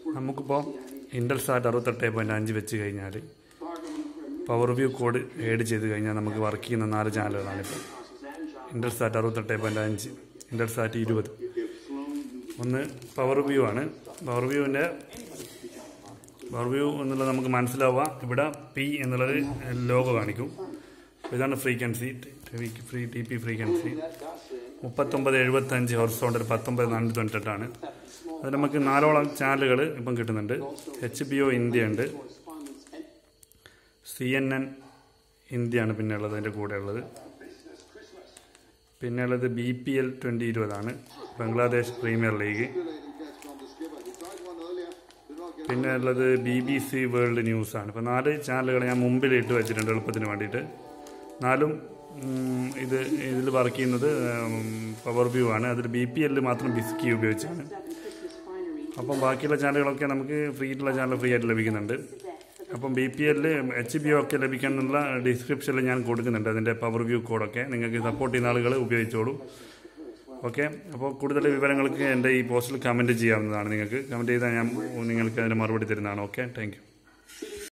നമുക്കിപ്പോൾ ഇൻഡൽ സാറ്റ് അറുപത്തെട്ട് പോയിൻറ്റ് അഞ്ച് വെച്ച് കഴിഞ്ഞാൽ പവർ വ്യൂ കോഡ് ഏഡ് ചെയ്ത് കഴിഞ്ഞാൽ നമുക്ക് വർക്ക് ചെയ്യുന്ന നാല് ചാനലുകളാണിപ്പോൾ ഇൻഡൽ സാറ്റ് അറുപത്തെട്ട് പോയിൻറ്റ് അഞ്ച് ഇൻഡൽ സാറ്റ് ഇരുപത് ഒന്ന് പവർ വ്യൂ ആണ് പവർ വ്യൂവിൻ്റെ പവർ വ്യൂ എന്നുള്ളത് നമുക്ക് മനസ്സിലാവുക ഇവിടെ പി എന്നുള്ളത് ലോഗോ കാണിക്കും ഇതാണ് frequency free T P frequency മുപ്പത്തൊമ്പത് എഴുപത്തഞ്ച് ഹോർസോണ്ടർ പത്തൊമ്പത് നാനൂറ്റി തൊണ്ണൂറ്റെട്ടാണ് അത് നമുക്ക് നാലോളം ചാനലുകൾ ഇപ്പം കിട്ടുന്നുണ്ട് എച്ച് ബി ഒ ഇന്ത്യ ഉണ്ട് സി എൻ എൻ ഇന്ത്യയാണ് പിന്നെ ഉള്ളത് അതിൻ്റെ കൂടെ ഉള്ളത് പിന്നെ ഉള്ളത് ബി പി എൽ ട്വൻ്റി ഇരുപതാണ് ബംഗ്ലാദേശ് പ്രീമിയർ ലീഗ് പിന്നെ ഉള്ളത് ബി ബി സി വേൾഡ് ന്യൂസാണ് ഇപ്പോൾ നാല് ചാനലുകൾ ഞാൻ മുമ്പിൽ ഇട്ട് വെച്ചിട്ടുണ്ട് എളുപ്പത്തിന് വേണ്ടിയിട്ട് നാലും ഉം, ഇത് ഇതിൽ വർക്ക് ചെയ്യുന്നത് പവർ വ്യൂ ആണ് അതിൽ ബി പി എല്ലിൽ മാത്രം ബിസ്കി ഉപയോഗിച്ചാണ് അപ്പം ബാക്കിയുള്ള ചാനലുകളൊക്കെ നമുക്ക് ഫ്രീ ആയിട്ടുള്ള ചാനൽ ഫ്രീ ആയിട്ട് ലഭിക്കുന്നുണ്ട് അപ്പം ബി പി എല്ലിൽ എച്ച് ബി ഒക്കെ ലഭിക്കാനുള്ള ഡിസ്ക്രിപ്ഷനിൽ ഞാൻ കൊടുക്കുന്നുണ്ട് അതിൻ്റെ പവർ വ്യൂ കോഡൊക്കെ നിങ്ങൾക്ക് സപ്പോർട്ട് ചെയ്യുന്ന ആളുകൾ ഉപയോഗിച്ചോളൂ ഓക്കെ അപ്പോൾ കൂടുതൽ വിവരങ്ങൾക്ക് എൻ്റെ ഈ പോസ്റ്റിൽ കമൻറ്റ് ചെയ്യാവുന്നതാണ് നിങ്ങൾക്ക് കമൻറ്റ് ചെയ്താൽ ഞാൻ നിങ്ങൾക്ക് അതിൻ്റെ മറുപടി തരുന്നതാണ് ഓക്കെ താങ്ക് യു